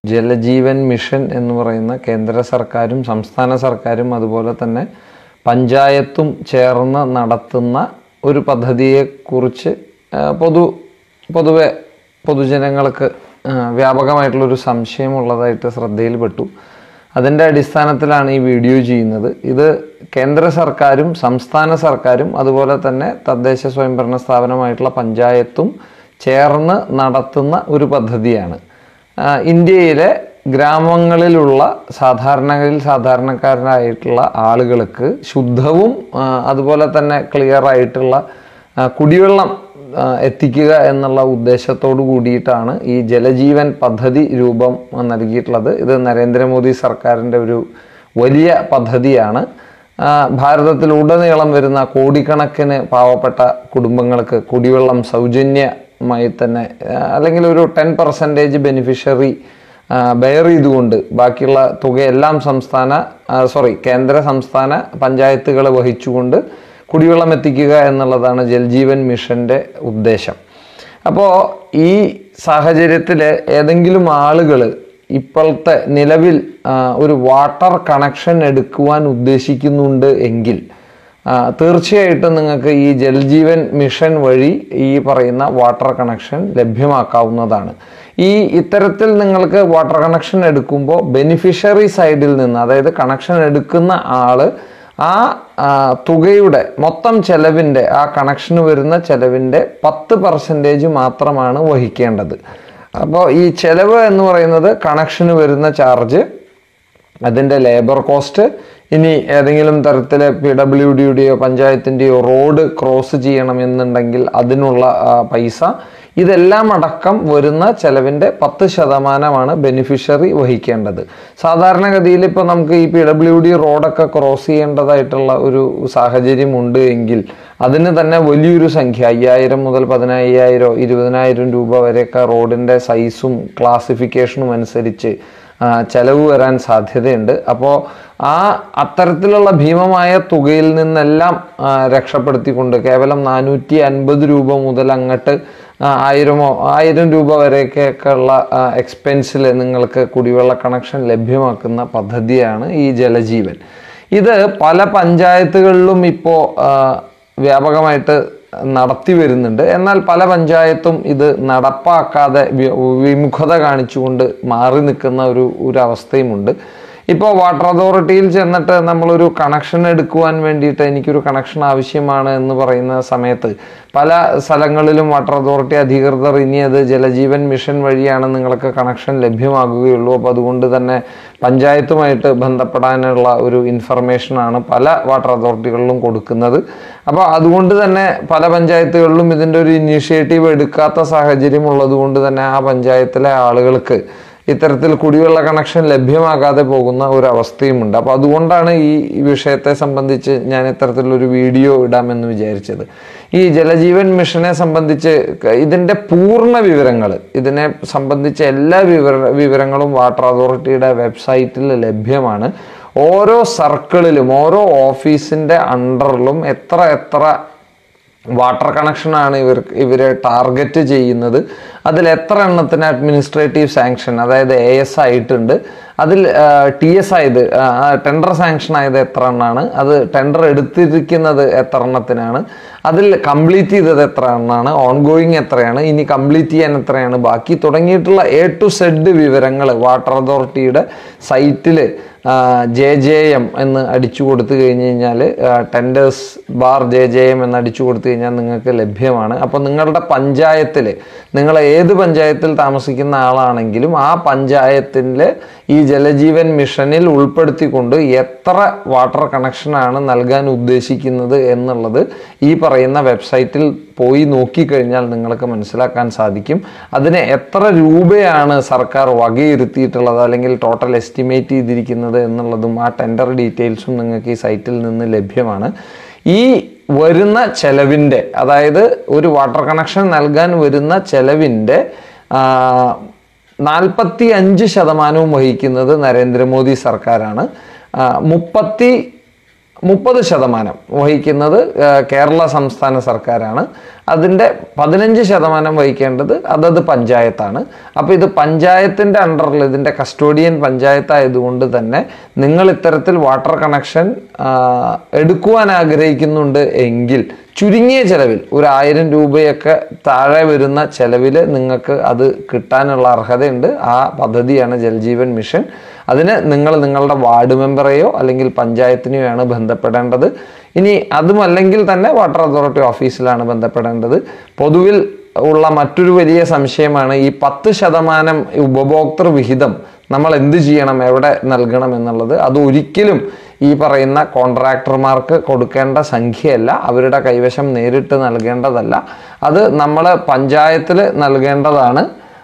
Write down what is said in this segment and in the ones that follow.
Jal Jeevan mission എന്ന് പറയുന്ന കേന്ദ്ര സർക്കാരും സംസ്ഥാന സർക്കാരും അതുപോലെ തന്നെ പഞ്ചായത്തും ചേർന്ന് നടത്തുന്ന ഒരു പദ്ധതിയെക്കുറിച്ച് ആ, പൊതു പൊതുവെ പൊതുജനങ്ങൾക്ക് ആ, വ്യാപകമായിട്ടുള്ളൊരു സംശയമുള്ളതായിട്ട് ശ്രദ്ധയിൽപ്പെട്ടു അതിൻ്റെ അടിസ്ഥാനത്തിലാണ് ഈ വീഡിയോ ചെയ്യുന്നത് ഇത് കേന്ദ്ര സർക്കാരും സംസ്ഥാന സർക്കാരും അതുപോലെ തന്നെ തദ്ദേശ സ്വയംഭരണ സ്ഥാപനമായിട്ടുള്ള പഞ്ചായത്തും ചേർന്ന് നടത്തുന്ന ഒരു പദ്ധതിയാണ് ആ, ഇന്ത്യയിലെ ഗ്രാമങ്ങളിലുള്ള സാധാരണയിൽ സാധാരണക്കാരായിട്ടുള്ള ആളുകൾക്ക് ശുദ്ധവും ആ, അതുപോലെ തന്നെ ക്ലിയർ ആയിട്ടുള്ള ആ, കുടിവെള്ളം ആ, എത്തിക്കുക എന്നുള്ള ഉദ്ദേശത്തോടു കൂടിയിട്ടാണ് ഈ ജലജീവൻ പദ്ധതി രൂപം നൽകിയിട്ടുള്ളത് ഇത് നരേന്ദ്രമോദി സർക്കാരിൻ്റെ ഒരു വലിയ പദ്ധതിയാണ് ആ, ഭാരതത്തിലുടനീളം വരുന്ന കോടിക്കണക്കിന് പാവപ്പെട്ട കുടുംബങ്ങൾക്ക് കുടിവെള്ളം സൗജന്യമായി തന്നെ ആ, അല്ലെങ്കിൽ ഒരു ടെൻ പെർസെൻറ്റേജ് ബെനിഫിഷ്യറി ബെയർ ചെയ്തുകൊണ്ട് ബാക്കിയുള്ള തുകയെല്ലാം സംസ്ഥാന സോറി കേന്ദ്ര സംസ്ഥാന പഞ്ചായത്തുകൾ വഹിച്ചുകൊണ്ട് കുടിവെള്ളം എത്തിക്കുക എന്നുള്ളതാണ് ജൽജീവൻ മിഷന്റെ ഉദ്ദേശം അപ്പോൾ ഈ സാഹചര്യത്തിൽ ഏതെങ്കിലും ആളുകൾ ഇപ്പോഴത്തെ നിലവിൽ ആ, ഒരു വാട്ടർ കണക്ഷൻ എടുക്കുവാൻ ഉദ്ദേശിക്കുന്നുണ്ട് എങ്കിൽ ആ, തീർച്ചയായിട്ടും നിങ്ങൾക്ക് ഈ ജൽജീവൻ മിഷൻ വഴി ഈ പറയുന്ന വാട്ടർ കണക്ഷൻ ലഭ്യമാക്കാവുന്നതാണ് ഈ ഇത്തരത്തിൽ നിങ്ങൾക്ക് വാട്ടർ കണക്ഷൻ എടുക്കുമ്പോൾ ബെനിഫിഷ്യറി സൈഡിൽ നിന്ന് അതായത് കണക്ഷൻ എടുക്കുന്ന ആള് ആ ആ, തുകയുടെ മൊത്തം ചെലവിൻ്റെ ആ കണക്ഷന് വരുന്ന ചെലവിൻ്റെ പത്ത് പെർസെൻറ്റേജ് മാത്രമാണ് വഹിക്കേണ്ടത് അപ്പോൾ ഈ ചെലവ് എന്ന് പറയുന്നത് കണക്ഷന് വരുന്ന ചാർജ് അതിൻ്റെ ലേബർ കോസ്റ്റ് ഇനി ഏതെങ്കിലും തരത്തിൽ പി ഡബ്ല്യു ഡിയുടെയോ പഞ്ചായത്തിൻ്റെയോ റോഡ് ക്രോസ് ചെയ്യണമെന്നുണ്ടെങ്കിൽ അതിനുള്ള ആ, പൈസ ഇതെല്ലാം അടക്കം വരുന്ന ചെലവിൻ്റെ പത്ത് ശതമാനമാണ് ബെനിഫിഷ്യറി വഹിക്കേണ്ടത് സാധാരണഗതിയിൽ ഇപ്പോൾ നമുക്ക് ഈ പി ഡബ്ല്യു ഡി റോഡൊക്കെ ക്രോസ് ചെയ്യേണ്ടതായിട്ടുള്ള ഒരു സാഹചര്യം ഉണ്ട് എങ്കിൽ അതിന് തന്നെ വലിയൊരു സംഖ്യ അയ്യായിരം മുതൽ പതിനയ്യായിരം ഇരുപതിനായിരം രൂപ വരെയൊക്കെ റോഡിൻ്റെ സൈസും ക്ലാസിഫിക്കേഷനും അനുസരിച്ച് ആ, ചെലവ് വരാൻ സാധ്യതയുണ്ട് അപ്പോൾ ആ അത്തരത്തിലുള്ള ഭീമമായ തുകയിൽ നിന്നെല്ലാം ആ, രക്ഷപ്പെടുത്തിക്കൊണ്ട് കേവലം നാനൂറ്റി അൻപത് രൂപ മുതൽ അങ്ങോട്ട് ആ, ആയിരമോ ആയിരം രൂപ വരെയൊക്കെ ഉള്ള എക്സ്പെൻസിൽ നിങ്ങൾക്ക് കുടിവെള്ള കണക്ഷൻ ലഭ്യമാക്കുന്ന പദ്ധതിയാണ് ഈ ജലജീവൻ ഇത് പല പഞ്ചായത്തുകളിലും ഇപ്പോൾ വ്യാപകമായിട്ട് നടത്തി വരുന്നുണ്ട് എന്നാൽ പല പഞ്ചായത്തും ഇത് നടപ്പാക്കാതെ വി- വിമുഖത കാണിച്ചുകൊണ്ട് മാറി നിൽക്കുന്ന ഒരു ഒരു അവസ്ഥയുമുണ്ട് ഇപ്പോൾ വാട്ടർ അതോറിറ്റിയിൽ ചെന്നിട്ട് നമ്മളൊരു കണക്ഷൻ എടുക്കുവാൻ വേണ്ടിയിട്ട് എനിക്കൊരു കണക്ഷൻ ആവശ്യമാണ് എന്ന് പറയുന്ന സമയത്ത് പല സ്ഥലങ്ങളിലും വാട്ടർ അതോറിറ്റി അധികൃതർ ഇനി അത് ജലജീവൻ മിഷൻ വഴിയാണ് നിങ്ങൾക്ക് കണക്ഷൻ ലഭ്യമാകുകയുള്ളൂ അപ്പോൾ അതുകൊണ്ട് തന്നെ പഞ്ചായത്തുമായിട്ട് ബന്ധപ്പെടാനുള്ള ഒരു ഇൻഫർമേഷനാണ് പല വാട്ടർ അതോറിറ്റികളിലും കൊടുക്കുന്നത് അപ്പോൾ അതുകൊണ്ട് തന്നെ പല പഞ്ചായത്തുകളിലും ഇതിൻ്റെ ഒരു ഇനീഷ്യേറ്റീവ് എടുക്കാത്ത സാഹചര്യം ഉള്ളതുകൊണ്ട് തന്നെ ആ പഞ്ചായത്തിലെ ആളുകൾക്ക് ഇത്തരത്തിൽ കുടിവെള്ള കണക്ഷൻ ലഭ്യമാകാതെ പോകുന്ന ഒരു അവസ്ഥയുമുണ്ട് അപ്പോൾ അതുകൊണ്ടാണ് ഈ വിഷയത്തെ സംബന്ധിച്ച് ഞാൻ ഇത്തരത്തിലൊരു വീഡിയോ ഇടാമെന്ന് വിചാരിച്ചത് ഈ ജലജീവൻ മിഷനെ സംബന്ധിച്ച് ക- ഇതിൻ്റെ പൂർണ്ണ വിവരങ്ങൾ ഇതിനെ സംബന്ധിച്ച എല്ലാ വിവര വിവരങ്ങളും വാട്ടർ അതോറിറ്റിയുടെ വെബ്സൈറ്റിൽ ലഭ്യമാണ് ഓരോ സർക്കിളിലും ഓരോ ഓഫീസിൻ്റെ അണ്ടറിലും എത്ര എത്ര വാട്ടർ കണക്ഷനാണ് ഇവർ ഇവരെ ടാർഗറ്റ് ചെയ്യുന്നത് അതിൽ എത്ര എണ്ണത്തിന് അഡ്മിനിസ്ട്രേറ്റീവ് സാങ്ഷൻ അതായത് എ എസ് ആയിട്ടുണ്ട് അതിൽ ടി എസ് ആയത് ടെൻഡർ സാങ്ഷൻ ആയത് എത്ര എണ്ണമാണ് അത് ടെൻഡർ എടുത്തിരിക്കുന്നത് എത്ര എണ്ണത്തിനാണ് അതിൽ കംപ്ലീറ്റ് ചെയ്തത് എത്ര എണ്ണമാണ് ഓൺഗോയിങ് എത്രയാണ് ഇനി കംപ്ലീറ്റ് ചെയ്യാൻ എത്രയാണ് ബാക്കി തുടങ്ങിയിട്ടുള്ള എ ടു സെഡ് വിവരങ്ങൾ വാട്ടർ അതോറിറ്റിയുടെ സൈറ്റിൽ ജെ ജെ എം എന്ന് അടിച്ചു കൊടുത്തു കഴിഞ്ഞ് കഴിഞ്ഞാൽ tenders bar J J M എന്ന് അടിച്ചു കൊടുത്തു കഴിഞ്ഞാൽ നിങ്ങൾക്ക് ലഭ്യമാണ് അപ്പോൾ നിങ്ങളുടെ പഞ്ചായത്തിൽ നിങ്ങൾ ഏത് പഞ്ചായത്തിൽ താമസിക്കുന്ന ആളാണെങ്കിലും ആ പഞ്ചായത്തിൽ ഈ ജലജീവൻ മിഷനിൽ ഉൾപ്പെടുത്തിക്കൊണ്ട് എത്ര വാട്ടർ കണക്ഷനാണ് നൽകാൻ ഉദ്ദേശിക്കുന്നത് എന്നുള്ളത് ഈ പറയുന്ന വെബ്സൈറ്റിൽ പോയി നോക്കിക്കഴിഞ്ഞാൽ നിങ്ങൾക്ക് മനസ്സിലാക്കാൻ സാധിക്കും അതിന് എത്ര രൂപയാണ് സർക്കാർ വകയിരുത്തിയിട്ടുള്ളത് അല്ലെങ്കിൽ ടോട്ടൽ എസ്റ്റിമേറ്റ് ചെയ്തിരിക്കുന്നത് എന്നുള്ളതും ആ ടെൻഡർ ഡീറ്റെയിൽസും നിങ്ങൾക്ക് ഈ സൈറ്റിൽ നിന്ന് ലഭ്യമാണ് ഈ വരുന്ന ചെലവിൻ്റെ അതായത് ഒരു വാട്ടർ കണക്ഷൻ നൽകാൻ വരുന്ന ചെലവിൻ്റെ നാൽപ്പത്തി അഞ്ച് ശതമാനവും വഹിക്കുന്നത് നരേന്ദ്രമോദി സർക്കാരാണ് ആ, മുപ്പത്തി മുപ്പത് ശതമാനം വഹിക്കുന്നത് ആ, കേരള സംസ്ഥാന സർക്കാരാണ് അതിൻ്റെ പതിനഞ്ച് ശതമാനം വഹിക്കേണ്ടത് അതത് പഞ്ചായത്താണ് അപ്പോൾ ഇത് പഞ്ചായത്തിൻ്റെ അണ്ടറിൽ ഇതിൻ്റെ കസ്റ്റോഡിയൻ പഞ്ചായത്തായതുകൊണ്ട് തന്നെ നിങ്ങൾ ഇത്തരത്തിൽ വാട്ടർ കണക്ഷൻ ആ, എടുക്കുവാൻ ആഗ്രഹിക്കുന്നുണ്ട് എങ്കിൽ ചുരുങ്ങിയ ചെലവിൽ ഒരു ആയിരം രൂപയൊക്കെ താഴെ വരുന്ന ചെലവിൽ നിങ്ങൾക്ക് അത് കിട്ടാനുള്ള അർഹതയുണ്ട് ആ പദ്ധതിയാണ് ജൽജീവൻ മിഷൻ അതിന് നിങ്ങൾ നിങ്ങളുടെ വാർഡ് മെമ്പറെയോ അല്ലെങ്കിൽ പഞ്ചായത്തിനെയോ ആണ് ബന്ധപ്പെടേണ്ടത് ഇനി അതുമല്ലെങ്കിൽ തന്നെ വാട്ടർ അതോറിറ്റി ഓഫീസിലാണ് ബന്ധപ്പെടേണ്ടത് പൊതുവിൽ ഉള്ള മറ്റൊരു വലിയ സംശയമാണ് ഈ പത്ത് ശതമാനം ഉപഭോക്തൃ വിഹിതം നമ്മൾ എന്ത് ചെയ്യണം എവിടെ നൽകണം എന്നുള്ളത് അത് ഒരിക്കലും ഈ പറയുന്ന കോൺട്രാക്ടർമാർക്ക് കൊടുക്കേണ്ട സംഖ്യയല്ല അവരുടെ കൈവശം നേരിട്ട് നൽകേണ്ടതല്ല അത് നമ്മൾ പഞ്ചായത്തിൽ നൽകേണ്ടതാണ്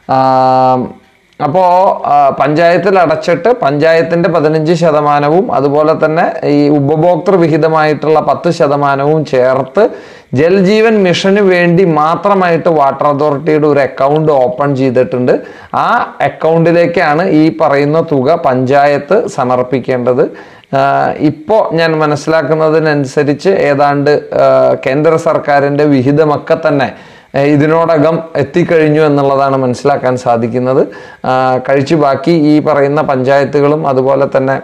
ആം, അപ്പോൾ പഞ്ചായത്തിൽ അടച്ചിട്ട് പഞ്ചായത്തിന്റെ പതിനഞ്ച് ശതമാനവും അതുപോലെ തന്നെ ഈ ഉപഭോക്തൃ വിഹിതമായിട്ടുള്ള പത്ത് ശതമാനവും ചേർത്ത് ജൽജീവൻ മിഷന് വേണ്ടി മാത്രമായിട്ട് വാട്ടർ അതോറിറ്റിയുടെ ഒരു അക്കൗണ്ട് ഓപ്പൺ ചെയ്തിട്ടുണ്ട് ആ അക്കൗണ്ടിലേക്കാണ് ഈ പറയുന്ന തുക പഞ്ചായത്ത് സമർപ്പിക്കേണ്ടത് ഇപ്പോൾ ഞാൻ മനസ്സിലാക്കുന്നതിനനുസരിച്ച് ഏതാണ്ട് ആ, കേന്ദ്ര സർക്കാരിൻ്റെ വിഹിതമൊക്കെ തന്നെ ഏഹ് ഇതിനോടകം എത്തിക്കഴിഞ്ഞു എന്നുള്ളതാണ് മനസ്സിലാക്കാൻ സാധിക്കുന്നത് ആ, കഴിച്ചു ബാക്കി ഈ പറയുന്ന പഞ്ചായത്തുകളും അതുപോലെ തന്നെ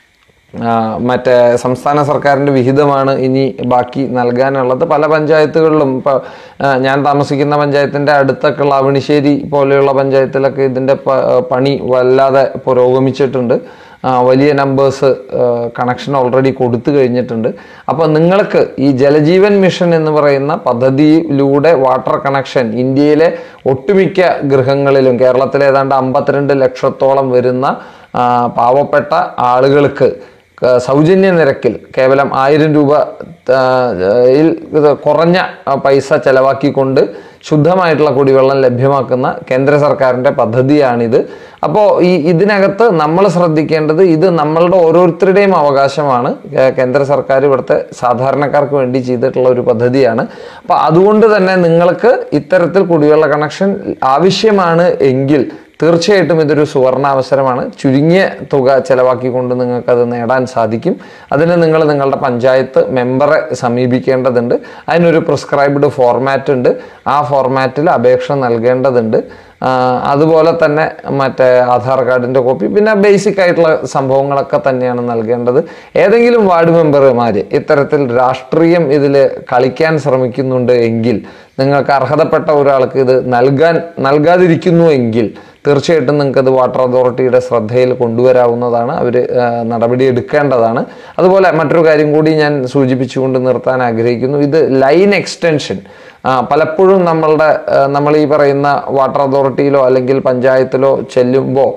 ആ, മറ്റേ സംസ്ഥാന സർക്കാരിൻ്റെ വിഹിതമാണ് ഇനി ബാക്കി നൽകാനുള്ളത് പല പഞ്ചായത്തുകളിലും ഇപ്പോൾ ഞാൻ താമസിക്കുന്ന പഞ്ചായത്തിൻ്റെ അടുത്തൊക്കെയുള്ള അവണിശ്ശേരി പോലെയുള്ള പഞ്ചായത്തിലൊക്കെ ഇതിൻ്റെ പ- പണി വല്ലാതെ പുരോഗമിച്ചിട്ടുണ്ട് ആ, വലിയ നമ്പേഴ്സ് കണക്ഷൻ ഓൾറെഡി കൊടുത്തു കഴിഞ്ഞിട്ടുണ്ട് അപ്പോൾ നിങ്ങൾക്ക് ഈ ജലജീവൻ മിഷൻ എന്ന് പറയുന്ന പദ്ധതിയിലൂടെ വാട്ടർ കണക്ഷൻ ഇന്ത്യയിലെ ഒട്ടുമിക്ക ഗൃഹങ്ങളിലും കേരളത്തിലെ ഏതാണ്ട് അമ്പത്തിരണ്ട് ലക്ഷത്തോളം വരുന്ന ആ, പാവപ്പെട്ട ആളുകൾക്ക് ക- സൗജന്യ നിരക്കിൽ കേവലം ആയിരം രൂപ ആ, യിൽ ഇത് കുറഞ്ഞ ആ, പൈസ ചെലവാക്കിക്കൊണ്ട് ശുദ്ധമായിട്ടുള്ള കുടിവെള്ളം ലഭ്യമാക്കുന്ന കേന്ദ്ര സർക്കാരിൻ്റെ പദ്ധതിയാണിത് അപ്പോൾ ഈ ഇതിനകത്ത് നമ്മൾ ശ്രദ്ധിക്കേണ്ടത് ഇത് നമ്മളുടെ ഓരോരുത്തരുടെയും അവകാശമാണ് കേ- കേന്ദ്ര സർക്കാർ ഇവിടുത്തെ സാധാരണക്കാർക്ക് വേണ്ടി ചെയ്തിട്ടുള്ള ഒരു പദ്ധതിയാണ് അപ്പോൾ അതുകൊണ്ട് തന്നെ നിങ്ങൾക്ക് ഇത്തരത്തിൽ കുടിവെള്ള കണക്ഷൻ ആവശ്യമാണ് എങ്കിൽ തീർച്ചയായിട്ടും ഇതൊരു സുവർണ അവസരമാണ് ചുരുങ്ങിയ തുക ചെലവാക്കിക്കൊണ്ട് നിങ്ങൾക്ക് അത് നേടാൻ സാധിക്കും അതിന് നിങ്ങൾ നിങ്ങളുടെ പഞ്ചായത്ത് മെമ്പറെ സമീപിക്കേണ്ടതുണ്ട് അതിനൊരു പ്രിസ്ക്രൈബ്ഡ് ഫോർമാറ്റ് ഉണ്ട് ആ ഫോർമാറ്റിൽ അപേക്ഷ നൽകേണ്ടതുണ്ട് ആ, അതുപോലെ തന്നെ മറ്റേ ആധാർ കാർഡിൻ്റെ കോപ്പി പിന്നെ ബേസിക് ആയിട്ടുള്ള സംഭവങ്ങളൊക്കെ തന്നെയാണ് നൽകേണ്ടത് ഏതെങ്കിലും വാർഡ് മെമ്പർമാർ ഇത്തരത്തിൽ രാഷ്ട്രീയം ഇതിൽ കളിക്കാൻ ശ്രമിക്കുന്നുണ്ട് എങ്കിൽ നിങ്ങൾക്ക് അർഹതപ്പെട്ട ഒരാൾക്ക് ഇത് നൽകാൻ നൽകാതിരിക്കുന്നു എങ്കിൽ തീർച്ചയായിട്ടും നിങ്ങൾക്ക് അത് വാട്ടർ അതോറിറ്റിയുടെ ശ്രദ്ധയിൽ കൊണ്ടുവരാവുന്നതാണ് അവർ നടപടി എടുക്കേണ്ടതാണ് അതുപോലെ മറ്റൊരു കാര്യം കൂടി ഞാൻ സൂചിപ്പിച്ചുകൊണ്ട് നിർത്താൻ ആഗ്രഹിക്കുന്നു ഇത് ലൈൻ എക്സ്റ്റൻഷൻ ആ, പലപ്പോഴും നമ്മളുടെ ആ, നമ്മൾ ഈ പറയുന്ന വാട്ടർ അതോറിറ്റിയിലോ അല്ലെങ്കിൽ പഞ്ചായത്തിലോ ചെല്ലുമ്പോൾ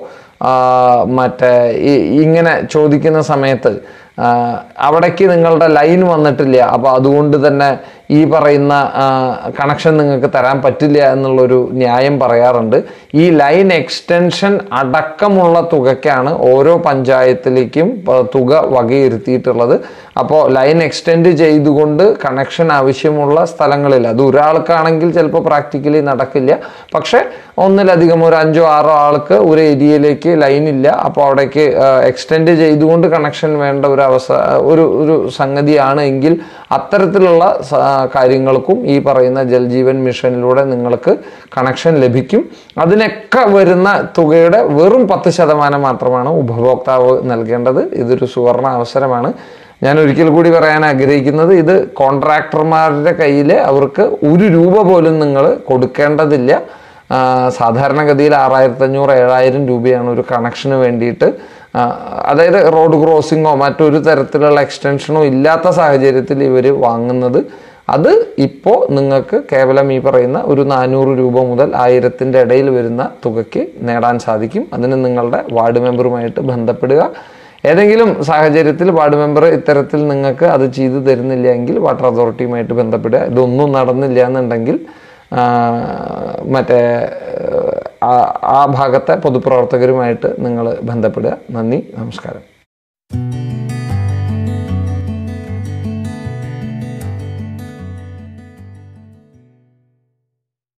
മറ്റേ ഈ ഇങ്ങനെ ചോദിക്കുന്ന സമയത്ത് ആ, അവിടേക്ക് നിങ്ങളുടെ ലൈൻ വന്നിട്ടില്ല അപ്പോൾ അതുകൊണ്ട് തന്നെ ഈ പറയുന്ന കണക്ഷൻ നിങ്ങൾക്ക് തരാൻ പറ്റില്ല എന്നുള്ളൊരു ന്യായം പറയാറുണ്ട് ഈ ലൈൻ എക്സ്റ്റൻഷൻ അടക്കമുള്ള തുകയ്ക്കാണ് ഓരോ പഞ്ചായത്തിലേക്കും പ- തുക വകയിരുത്തിയിട്ടുള്ളത് അപ്പോൾ ലൈൻ എക്സ്റ്റെൻഡ് ചെയ്തുകൊണ്ട് കണക്ഷൻ ആവശ്യമുള്ള സ്ഥലങ്ങളിൽ അത് ഒരാൾക്കാണെങ്കിൽ ചിലപ്പോൾ പ്രാക്ടിക്കലി നടക്കില്ല പക്ഷേ ഒന്നിലധികം ഒരു അഞ്ചോ ആറോ ആൾക്ക് ഒരു ഏരിയയിലേക്ക് ലൈൻ ഇല്ല അപ്പോൾ അവിടേക്ക് എക്സ്റ്റെൻഡ് ചെയ്തുകൊണ്ട് കണക്ഷൻ വേണ്ട ഒരു അവസ ഒരു ഒരു സംഗതിയാണ് എങ്കിൽ അത്തരത്തിലുള്ള സ- കാര്യങ്ങൾക്കും ഈ പറയുന്ന ജൽജീവൻ മിഷനിലൂടെ നിങ്ങൾക്ക് കണക്ഷൻ ലഭിക്കും അതിനൊക്കെ വരുന്ന തുകയുടെ വെറും പത്ത് ശതമാനം മാത്രമാണ് ഉപഭോക്താവ് നൽകേണ്ടത് ഇതൊരു സുവർണ അവസരമാണ് ഞാൻ ഒരിക്കൽ കൂടി പറയാൻ ആഗ്രഹിക്കുന്നത് ഇത് കോൺട്രാക്ടർമാരുടെ കയ്യിൽ അവർക്ക് ഒരു രൂപ പോലും നിങ്ങൾ കൊടുക്കേണ്ടതില്ല ആ, സാധാരണഗതിയിൽ ആറായിരത്തി അഞ്ഞൂറ് ഏഴായിരം രൂപയാണ് ഒരു കണക്ഷന് വേണ്ടിയിട്ട് ആ, അതായത് റോഡ് ക്രോസിങ്ങോ മറ്റൊരു തരത്തിലുള്ള എക്സ്റ്റൻഷനോ ഇല്ലാത്ത സാഹചര്യത്തിൽ ഇവർ വാങ്ങുന്നത് അത് ഇപ്പോൾ നിങ്ങൾക്ക് കേവലം ഈ പറയുന്ന ഒരു നാനൂറ് രൂപ മുതൽ ആയിരത്തിൻ്റെ ഇടയിൽ വരുന്ന തുകയ്ക്ക് നേടാൻ സാധിക്കും അതിന് നിങ്ങളുടെ വാർഡ് മെമ്പറുമായിട്ട് ബന്ധപ്പെടുക ഏതെങ്കിലും സാഹചര്യത്തിൽ വാർഡ് മെമ്പർ ഇത്തരത്തിൽ നിങ്ങൾക്ക് അത് ചെയ്തു തരുന്നില്ല എങ്കിൽ വാട്ടർ അതോറിറ്റിയുമായിട്ട് ബന്ധപ്പെടുക ഇതൊന്നും നടന്നില്ല എന്നുണ്ടെങ്കിൽ ആ, മറ്റേ ആ- ആ ഭാഗത്തെ പൊതുപ്രവർത്തകരുമായിട്ട് നിങ്ങൾ ബന്ധപ്പെടുക നന്ദി നമസ്കാരം